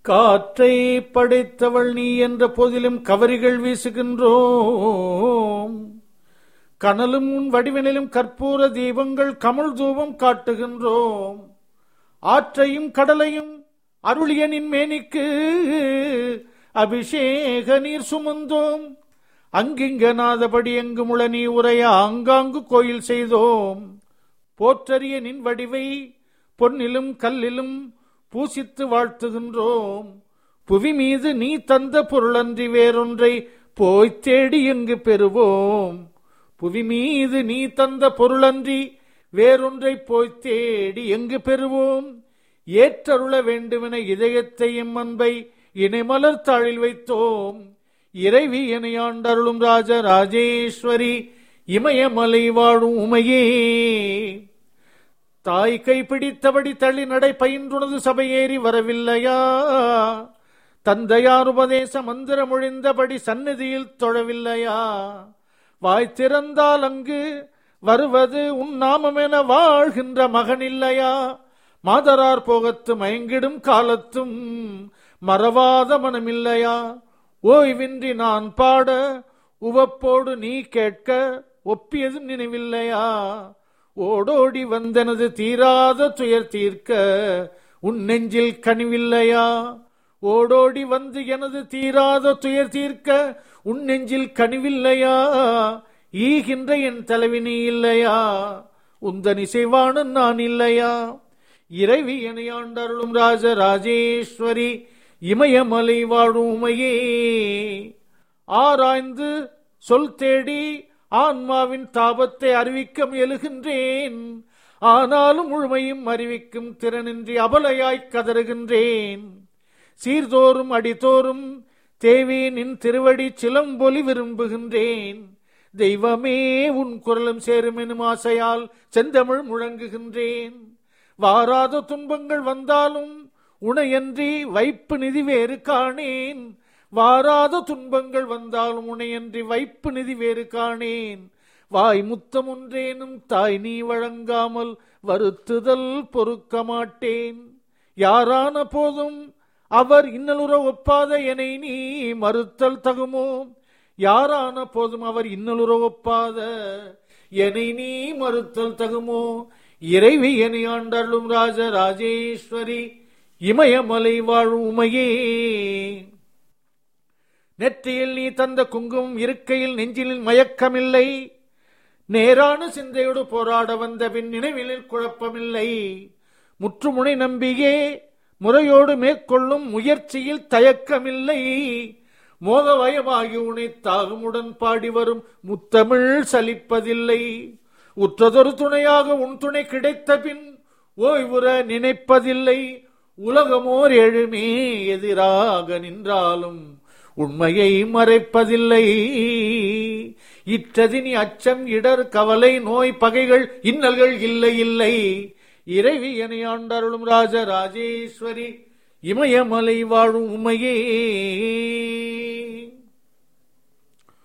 காற்றை படைத்தவள் நீ என்ற போதிலும் கவரிகள் வீசுகின்றோம் கனலும் உன் வடிவினிலும் கற்பூர தீபங்கள் கமல் தூபம் காட்டுகின்றோம் ஆற்றையும் கடலையும் அருளியனின் மேனிக்கு அபிஷேக நீர் சுமந்தோம் அங்கிங்கனாதபடி எங்கு முள நீ உரைய ஆங்காங்கு கோயில் செய்தோம் போற்றறிய நின் வடிவை பொன்னிலும் கல்லிலும் பூசித்து வாழ்த்துகின்றோம் புவி மீது நீ தந்த பொருளன்றி வேறொன்றை போய்த் தேடி எங்கு பெறுவோம் புவி மீது நீ தந்த பொருளன்றி வேறொன்றை போய்த் தேடி எங்கு பெறுவோம் ஏற்றருள வேண்டுமென இதயத்தையும் அன்பை இணைமலர் தாழில் வைத்தோம் இறைவி எனையாண்டருளும் ராஜ ராஜேஸ்வரி இமயமலை வாழும் உமையே தாய் கைப்பிடித்தபடி தள்ளி நடை பயின்றுனது சபையேறி வரவில்லையா தந்தையார் உபதேச மந்திரம் ஒழிந்தபடி சந்நிதியில் தொழவில்லையா வாய் திறந்தால் அங்கு வருவது உன் நாமமென வாழ்கின்ற மகனில்லையா மாதரார் போகத்து மயங்கிடும் காலத்தும் மறவாத மனமில்லையா ஓய்வின்றி நான் பாட உவப்போடு நீ கேட்க ஒப்பியது நினைவில்லையா ஓடோடி வந்தனது தீராத துயர் தீர்க்க உன் நெஞ்சில் கனிவில்லையா ஓடோடி வந்து எனது தீராத துயர் தீர்க்க உன் நெஞ்சில் கனிவில்லையா ஈகின்ற என் தலைவினி இல்லையா உந்தன் இசைவாணன் நான் இல்லையா இறைவி எனையாண்டருளும் ராஜ ராஜேஸ்வரி இமயமலை வாழும் உமையே ஆராய்ந்து சொல் தேடி ஆன்மாவின் தாபத்தை அறிவிக்க முயலுகின்றேன் ஆனாலும் முழுமையும் அறிவிக்கும் திறனின்றி அபலையாய்க் கதறுகின்றேன் சீர்தோறும் அடிதோறும் தேவேனின் திருவடி சிலம்பொலி விரும்புகின்றேன் தெய்வமே உன் குரலும் சேரும் எனும் ஆசையால் செந்தமிழ் முழங்குகின்றேன் வாராத துன்பங்கள் வந்தாலும் உனையன்றி வைப்பு நிதி வேறு காணேன் வாராத துன்பங்கள் வந்தாலும் உனையன்றி வைப்பு நிதி வேறு காணேன் வாய் முத்தம் ஒன்றேனும் தாய் நீ வழங்காமல் வருத்துதல் பொறுக்க மாட்டேன் யாரான போதும் அவர் இன்னலுற ஒப்பாத எனை நீ மறுத்தல் தகுமோ யாரான போதும் அவர் இன்னலுற ஒப்பாத எனை நீ மறுத்தல் தகுமோ இறைவி எனை ஆண்டருளும் ராஜ ராஜேஸ்வரி இமயமலை வாழும் உமையே நெற்றியில் நீ தந்த குங்குமம் இருக்கையில் நெஞ்சில் மயக்கமில்லை நேரான சிந்தையோடு போராட வந்த பின் நினைவில் குழப்பமில்லை முற்றுமுனை நம்பியே முறையோடு மேற்கொள்ளும் முயற்சியில் தயக்கமில்லை மோகவயமாகி உனை தாகமுடன் பாடி வரும் முத்தமிழ் சலிப்பதில்லை உற்றதொரு துணையாக உன் துணை கிடைத்த பின் ஓய்வுற நினைப்பதில்லை உலகமோர் எழுமே எதிராக நின்றாலும் உண்மையை மறைப்பதில்லை இற்றதினி அச்சம் இடர் கவலை நோய் பகைகள் இன்னல்கள் இல்லை இல்லை இறைவி என ஆண்டருளும் ராஜ ராஜேஸ்வரி இமயமலை வாழும் உமையே